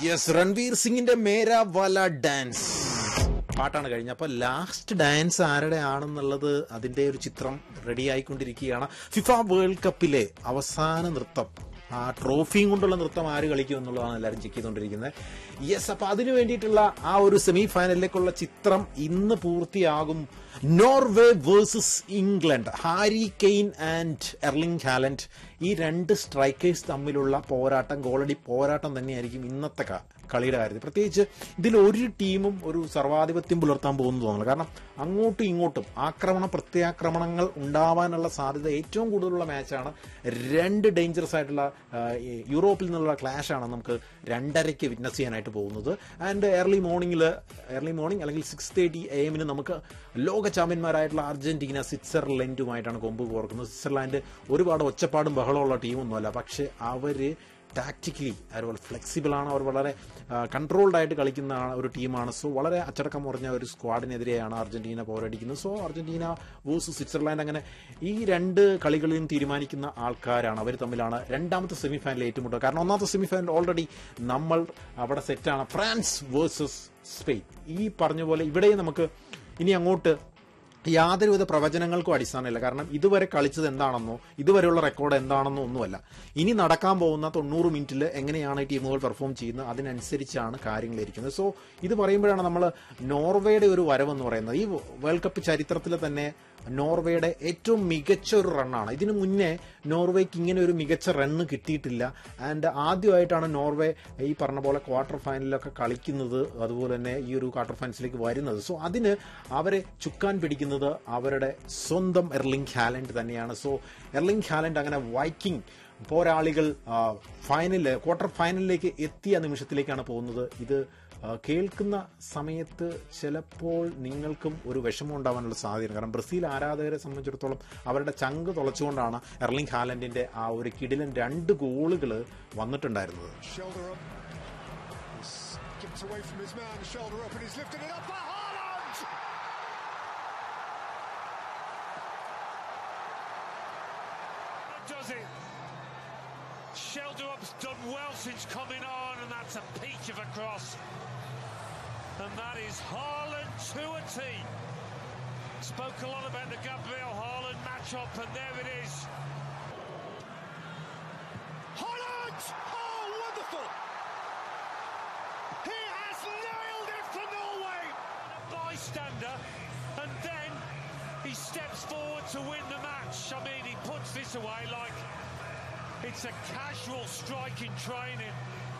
Yes Ranveer സിംഗിന്റെ മേര വല dance പാട്ടാണ് കഴിഞ്ഞ അപ്പൊ ലാസ്റ്റ് ഡാൻസ് ആരുടെ ആണെന്നുള്ളത് അതിന്റെ ഒരു ചിത്രം റെഡി ആയിക്കൊണ്ടിരിക്കുകയാണ് ഫിഫ വേൾഡ് കപ്പിലെ അവസാന നൃത്തം ആ ട്രോഫിയും കൊണ്ടുള്ള നൃത്തം ആര് കളിക്കും എന്നുള്ളതാണ് എല്ലാവരും ചെക്ക് ചെയ്തുകൊണ്ടിരിക്കുന്നത് യെസ് അപ്പൊ അതിനു വേണ്ടിയിട്ടുള്ള ആ ഒരു സെമി ഫൈനലിലേക്കുള്ള ചിത്രം ഇന്ന് പൂർത്തിയാകും Norway versus England Harry Kane and Erling Haaland ഈ രണ്ട് സ്ട്രൈക്കേഴ്സ് തമ്മിലുള്ള പോരാട്ടം ഗോളടി പോരാട്ടം തന്നെയായിരിക്കും ഇന്നത്തെ ക- കളിയുടെ കാര്യത്തിൽ പ്രത്യേകിച്ച് ഇതിൽ ഒരു ടീമും ഒരു സർവാധിപത്യം പുലർത്താൻ പോകുന്നു തോന്നുന്നു കാരണം അങ്ങോട്ടും ഇങ്ങോട്ടും ആക്രമണ പ്രത്യാക്രമണങ്ങൾ ഉണ്ടാവാനുള്ള സാധ്യത ഏറ്റവും കൂടുതലുള്ള മാച്ചാണ് രണ്ട് ഡേഞ്ചറസ് ആയിട്ടുള്ള ആ, ഈ യൂറോപ്പിൽ നിന്നുള്ള ക്ലാഷ് ആണ് നമുക്ക് രണ്ടരയ്ക്ക് വിറ്റ്നസ് ചെയ്യാനായിട്ട് പോകുന്നത് ആൻഡ് ഏർലി മോർണിംഗിൽ ഏർലി മോർണിംഗ് അല്ലെങ്കിൽ സിക്സ് തേർട്ടി എ എമ്മിന് നമുക്ക് ലോക ചാമ്പ്യന്മാരായിട്ടുള്ള അർജന്റീന സ്വിറ്റ്സർലൻഡുമായിട്ടാണ് കൊമ്പ് കോർക്കുന്നത് സ്വിറ്റ്സർലാൻഡ് ഒരുപാട് ഒച്ചപ്പാടും ബഹളമുള്ള ടീമൊന്നുമല്ല പക്ഷെ അവര് ടാക്റ്റിക്കലി അവർ ഫ്ലെക്സിബിൾ ആണ് അവർ വളരെ കൺട്രോൾഡ് ആയിട്ട് കളിക്കുന്ന ആ ഒരു ടീമാണ് സോ വളരെ അച്ചടക്കം കുറഞ്ഞ ഒരു സ്ക്വാഡിനെതിരെയാണ് അർജന്റീന പോരടിക്കുന്നത് സോ അർജന്റീന വേഴ്സസ് സ്വിറ്റ്സർലാൻഡ് അങ്ങനെ ഈ രണ്ട് കളികളിലും തീരുമാനിക്കുന്ന ആൾക്കാരാണ് അവർ തമ്മിലാണ് രണ്ടാമത്തെ സെമി ഫൈനൽ ഏറ്റുമുട്ടുക കാരണം ഒന്നാമത്തെ സെമി ഫൈനൽ ഓൾറെഡി നമ്മൾ അവിടെ സെറ്റാണ് ഫ്രാൻസ് വേഴ്സസ് സ്പെയിൻ ഈ പറഞ്ഞ പോലെ ഇവിടെയും നമുക്ക് ഇനി അങ്ങോട്ട് യാതൊരുവിധ പ്രവചനങ്ങൾക്കും അടിസ്ഥാനമില്ല കാരണം ഇതുവരെ കളിച്ചത് എന്താണെന്നോ ഇതുവരെയുള്ള റെക്കോർഡ് എന്താണെന്നോ ഒന്നുമല്ല ഇനി നടക്കാൻ പോകുന്ന തൊണ്ണൂറ് മിനിറ്റിൽ എങ്ങനെയാണ് ഈ ടീമുകൾ പെർഫോം ചെയ്യുന്നത് അതിനനുസരിച്ചാണ് കാര്യങ്ങൾ ഇരിക്കുന്നത് സോ ഇത് പറയുമ്പോഴാണ് നമ്മൾ നോർവേയുടെ ഒരു വരവെന്ന് പറയുന്നത് ഈ വേൾഡ് കപ്പ് ചരിത്രത്തിൽ തന്നെ നോർവേയുടെ ഏറ്റവും മികച്ച ഒരു റണ്ണാണ് ഇതിനു മുന്നേ നോർവേക്ക് ഇങ്ങനെ ഒരു മികച്ച റണ്ണ് കിട്ടിയിട്ടില്ല ആൻഡ് ആദ്യമായിട്ടാണ് നോർവേ ഈ പറഞ്ഞ പോലെ ക്വാർട്ടർ ഫൈനലിലൊക്കെ കളിക്കുന്നത് അതുപോലെ തന്നെ ഈ ഒരു ക്വാർട്ടർ ഫൈനൽസിലേക്ക് വരുന്നത് സോ അതിന് അവരെ ചുക്കാൻ പിടിക്കുന്നത് അവരുടെ സ്വന്തം എർലിംഗ് ഹാലൻഡ് തന്നെയാണ് സോ എർലിംഗ് ഹാലൻഡ് അങ്ങനെ വൈക്കിംഗ് പോരാളികൾ ഫൈനലിൽ ക്വാർട്ടർ ഫൈനലിലേക്ക് എത്തിയ നിമിഷത്തിലേക്കാണ് പോകുന്നത് ഇത് ആ, കേൾക്കുന്ന സമയത്ത് ചിലപ്പോൾ നിങ്ങൾക്കും ഒരു വിഷമം ഉണ്ടാവാനുള്ള സാധ്യത കാരണം ബ്രസീൽ ആരാധകരെ സംബന്ധിച്ചിടത്തോളം അവരുടെ ചങ്ക് തുളച്ചുകൊണ്ടാണ് എർലിംഗ് ഹാലൻഡിന്റെ ആ ഒരു കിടിലൻ രണ്ട് ഗോളുകൾ വന്നിട്ടുണ്ടായിരുന്നത് Shoulder up. He's gets away from his man. Shoulder up, and he's lifted it up for Haaland. does it. Sheldrop's done well since coming on, and that's a peach of a cross. And that is Haaland to a T. Spoke a lot about the Gabriel Haaland matchup, and there it is. Haaland! Oh, wonderful! He has nailed it for Norway. A bystander, and then he steps forward to win the match. I mean, he puts this away like it's a casual strike in training.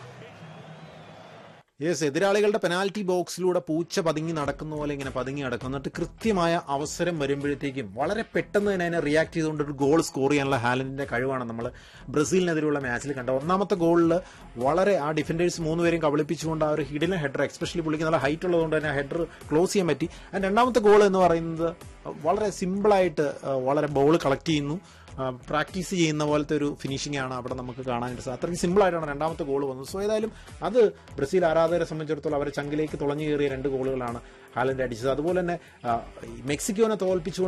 Yes എതിരാളികളുടെ penalty ബോക്സിലൂടെ പൂച്ച പതുങ്ങി നടക്കുന്ന പോലെ ഇങ്ങനെ പതുങ്ങി നടക്കും എന്നിട്ട് കൃത്യമായ അവസരം വരുമ്പോഴത്തേക്കും വളരെ പെട്ടെന്ന് തന്നെ അതിനെ റിയാക്ട് ചെയ്തുകൊണ്ട് ഒരു ഗോൾ സ്കോർ ചെയ്യാനുള്ള ഹാലൻഡിന്റെ കഴിവാണ് നമ്മൾ ബ്രസീലിനെതിരെയുള്ള മാച്ചിൽ കണ്ടത് ഒന്നാമത്തെ ഗോളിൽ വളരെ ആ ഡിഫൻഡേഴ്സ് മൂന്നുപേരും കബളിപ്പിച്ചുകൊണ്ട് ആ ഒരു ഹിഡിലെ ഹെഡർ എക്സ്പെഷ്യലി പുള്ളിക്ക് നല്ല ഹൈറ്റ് ഉള്ളതുകൊണ്ട് തന്നെ ഹെഡർ ക്ലോസ് ചെയ്യാൻ പറ്റി ആൻഡ് രണ്ടാമത്തെ ഗോൾ എന്ന് പറയുന്നത് വളരെ സിമ്പിളായിട്ട് വളരെ ബോൾ കളക്ട് ചെയ്യുന്നു പ്രാക്ടീസ് ചെയ്യുന്ന പോലത്തെ ഒരു ഫിനിഷിംഗ് ആണ് അവിടെ നമുക്ക് കാണാനായിട്ട് സാധിക്കും അത്രയ്ക്ക് സിമ്പിൾ ആയിട്ടാണ് രണ്ടാമത്തെ ഗോൾ വന്നത് സോ ഏതായാലും അത് ബ്രസീൽ ആരാധകരെ സംബന്ധിച്ചിടത്തോളം അവരെ ചങ്കിലേക്ക് തുളഞ്ഞു കയറിയ രണ്ട് ഗോളുകളാണ് ഹാലൻഡ് അടിച്ചത് അതുപോലെ തന്നെ ആ, ഈ മെക്സിക്കോനെ തോൽപ്പിച്ചുകൊണ്ട്